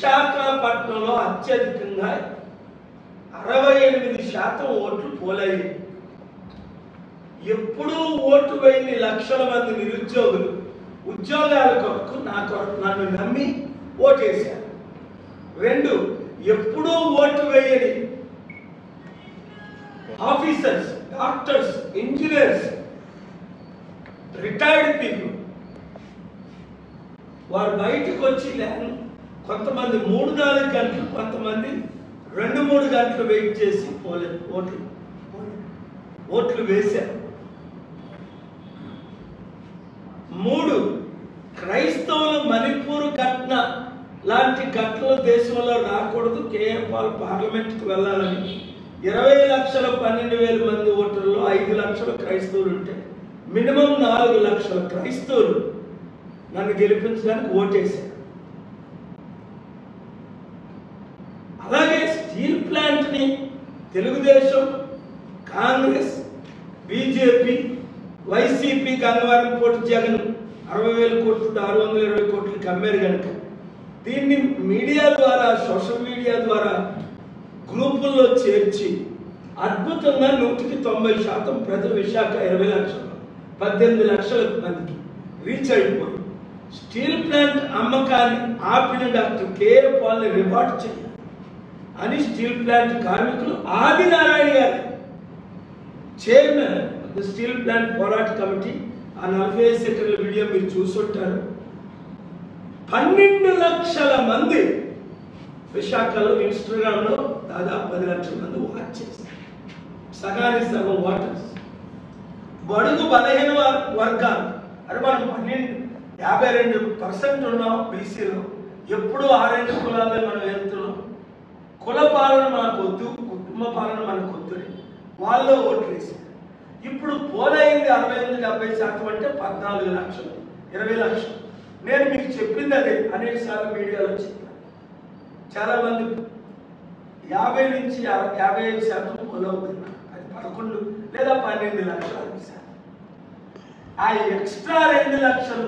విశాఖపట్నంలో అత్యధికంగా అరవై ఎనిమిది శాతం ఓట్లు పోలయ్యాయి ఎప్పుడూ ఓటు వేయని లక్షల మంది నిరుద్యోగులు ఉద్యోగాల కొరకు నా కొరకు నన్ను నమ్మి ఓటేశారు రెండు ఎప్పుడూ ఓటు వేయని officers doctors engineers retired people వారు బయటకు వచ్చి లేను కొంతమంది మూడు నాలుగు గంటలు కొంతమంది రెండు మూడు గంటలు వెయిట్ చేసి పోలే ఓట్లు ఓట్లు వేశారు మూడు క్రైస్తవులు మణిపూర్ ఘటన లాంటి ఘటనలు దేశంలో రాకూడదు కేఎం పాల్ పార్లమెంట్కి వెళ్ళాలని ఇరవై లక్షల పన్నెండు వేల మంది ఓటర్లో ఐదు లక్షల క్రైస్తవులు ఉంటే మినిమం నాలుగు లక్షల క్రైస్తవులు నన్ను గెలిపించడానికి ఓటేశారు అలాగే స్టీల్ ప్లాంట్ని తెలుగుదేశం కాంగ్రెస్ బీజేపీ వైసీపీ గంగవరం కోటి జగన్ అరవై వేల కోట్లు ఆరు వందల ఇరవై కోట్లకి అమ్మారు కనుక దీన్ని మీడియా ద్వారా సోషల్ మీడియా ద్వారా గ్రూపుల్లో చేర్చి అద్భుతంగా నూటికి తొంభై శాతం ప్రజలు విశాఖ ఇరవై లక్షలు పద్దెనిమిది లక్షల మందికి రీచ్ అయిపోయి స్టీల్ ప్లాంట్ అమ్మకాన్ని ఆపిన డాక్టర్ కేఏ పాల్ని రివార్డ్ చేయాలి అని స్టీల్ ప్లాంట్ కార్మికులు ఆదినారాయణ గారు చైర్మన్ ద స్టీల్ ప్లాంట్ పోరాట కమిటీ ఆ నలభై ఐదు సెకండ్ల వీడియో మీరు చూసుంటారు పన్నెండు లక్షల మంది విశాఖలో ఇన్స్టాగ్రామ్లో దాదాపు పది లక్షల మంది వాచ్ చేస్తారు సగానికి సగం వాటర్స్ బడుగు బలహీన వర్- వర్గాలు అంటే మనం పన్నెండు యాభై రెండు పర్సెంట్ ఉన్నాం బీసీలో ఎప్పుడు ఆ రెండు కులాలే మనం వెళ్తున్నాం కుల పాలన మనకు వద్దు కుటుంబ పాలన మనకు వద్దు అని వాళ్ళు ఓట్లు వేశారు ఇప్పుడు పోలైంది అరవై ఎనిమిది డెబ్బై శాతం అంటే పద్నాలుగు లక్షలు ఇరవై లక్షలు నేను మీకు చెప్పింది అదే అనేక సార్లు మీడియాలో చెప్పాను చాలా మంది యాభై నుంచి యాభై యాభై ఐదు శాతం పోలవుతున్నారు అది పదకొండు లేదా పన్నెండు లక్షలు శాతం ఆ ఎక్స్ట్రా రెండు లక్షలు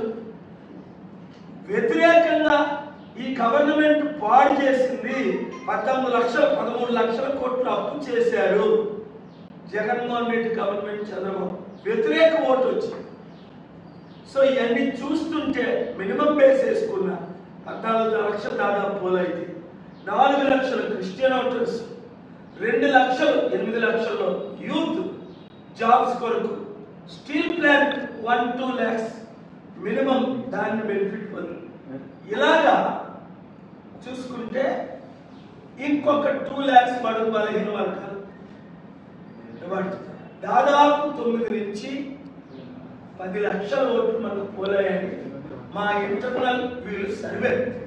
వ్యతిరేకంగా ఈ గవర్నమెంట్ పాడు చేసింది పద్దెనిమిది లక్షలు పదమూడు లక్షల కోట్లు అప్పు చేశారు జగన్మోహన్ రెడ్డి గవర్నమెంట్ చంద్రబాబు వ్యతిరేక ఓటు వచ్చింది సో ఇవన్నీ చూస్తుంటే మినిమం బేస్ వేసుకున్నా పద్నాలుగు లక్షలు దాదాపు పోలైతే నాలుగు లక్షలు క్రిస్టియన్ ఓటర్స్ రెండు లక్షలు ఎనిమిది లక్షల్లో యూత్ జాబ్స్ కొరకు steel plant one two lakhs minimum దాన్ని బెనిఫిట్ పొంది ఇలాగా చూసుకుంటే ఇంకొక టూ ల్యాక్స్ బడుగు బలహీన వర్గాలు ఇవ్వండి. దాదాపు తొమ్మిది నుంచి పది లక్షల ఓట్లు మనకు పోలాయని మా ఇంటర్నల్ వీళ్ళు సర్వే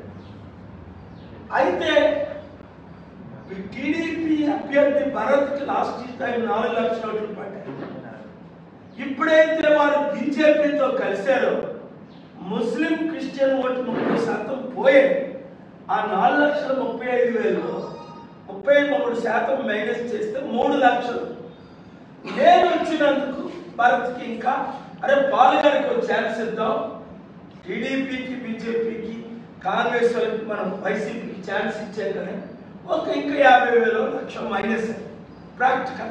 అయితే ఈ టీడీపీ అభ్యర్థి భరత్కి లాస్ట్ టైం నాలుగు లక్షల ఓట్లు పడ్డాయి ఇప్పుడైతే వారు బీజేపీతో కలిశారో ముస్లిం క్రిస్టియన్ ఓటు ముప్పై శాతం పోయాయి ఆ నాలుగు లక్షల ముప్పై ఐదు వేలు ముప్పై మూడు శాతం మైనస్ చేస్తే మూడు లక్షలు నేను వచ్చినందుకు భారత్కి ఇంకా అరే పాలగారికి ఒక ఛాన్స్ ఇద్దాం టీడీపీకి బీజేపీకి కాంగ్రెస్ వాళ్ళకి మనం వైసీపీకి ఛాన్స్ ఇచ్చాం కదా ఒక ఇంకా యాభై వేలు లక్ష మైనస్ ప్రాక్టికల్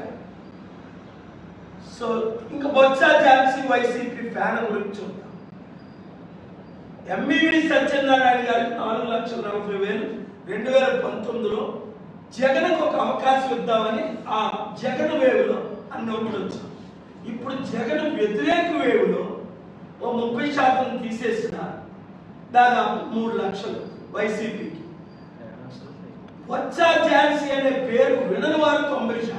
సో ఇంకా బొత్స ఝాన్సీ వైసీపీ ఫ్యాన్ గురించి చూద్దాం ఎంఈవి సత్యనారాయణ గారికి నాలుగు లక్షల నలభై వేలు రెండు వేల పంతొమ్మిదిలో జగన్కు ఒక అవకాశం ఇద్దామని ఆ జగన్ వేవులో అన్ని ఓట్లు వచ్చాయి ఇప్పుడు జగన్ వ్యతిరేక వేవులో ఓ ముప్పై శాతం తీసేసిన దాదాపు మూడు లక్షలు వైసీపీకి వచ్చా ఝాన్సీ అనే పేరు వినని వారు తొంభై శాతం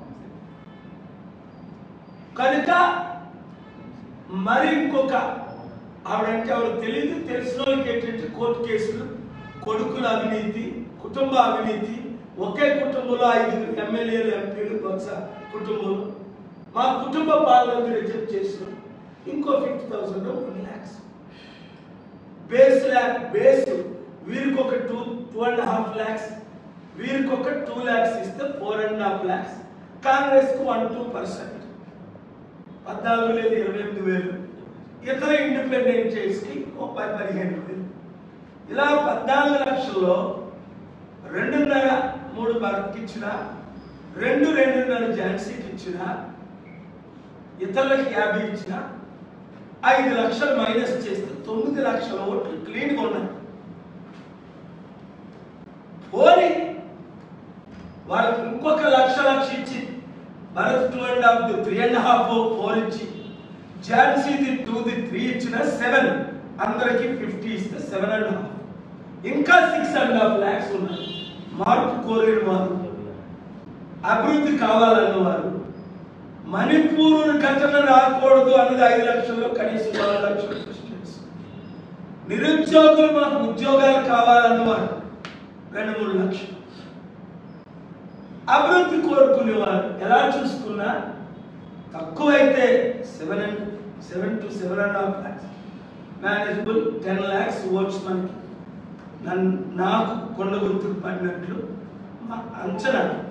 కనుక మరి ఇంకొక ఆవిడంటే ఆవిడ తెలియదు తెలిసిన వాళ్ళకి ఏంటంటే కోర్టు కేసులు కొడుకుల అవినీతి కుటుంబ అవినీతి ఒకే కుటుంబంలో ఐదుగురు ఎమ్మెల్యేలు ఎంపీలు బహుశా కుటుంబంలో మా కుటుంబ పాలన రిజెక్ట్ చేసినాం ఇంకో fifty thousand one lakhs base lakh base వీరికి ఒక two two and half lakhs వీరికి ఒక టూ ల్యాక్స్ ఇస్తే four and half lakhs Congress కు వన్ టూ పర్సెంట్ పద్నాలుగు లేదు ఇరవై ఎనిమిది వేలు ఇతర ఇండిపెండెంట్ చేసి ముప్పై పదిహేను వేలు ఇలా పద్నాలుగు లక్షల్లో రెండున్నర మూడు భరత్కి ఇచ్చిన రెండు రెండున్నర ఝాన్సీకి ఇచ్చిన ఇతరులకు యాభై ఇచ్చిన ఐదు లక్షలు మైనస్ చేస్తే తొమ్మిది లక్షల ఓట్లు క్లీన్గా ఉన్నాయి పోనీ వాళ్ళకి ఇంకొక లక్ష లక్ష ఇచ్చి Bharat two and half the three and half four ఇచ్చి Jhansi the two the three ఇచ్చిన సెవెన్ అందరికి ఫిఫ్టీ ఇస్తే సెవెన్ అండ్ హాఫ్ ఇంకా సిక్స్ అండ్ హాఫ్ ల్యాక్స్ ఉన్నాయి మార్పు కోరిన వారు అభివృద్ధి కావాలన్న వారు మణిపూర్ ఘటన రాకూడదు అన్నది ఐదు లక్షల్లో కనీసం నాలుగు లక్షలు క్రిస్టియన్స్ నిరుద్యోగులు మాకు ఉద్యోగాలు కావాలన్నవారు రెండు మూడు లక్షలు అభివృద్ధి కోరుకునేవారు ఎలా చూసుకున్నా తక్కువైతే seven and seven to seven and half lakhs manageable ten lakhs votes మనకి నన్ను నాకు కొండ గుర్తుకు పడినట్లు మా అంచనా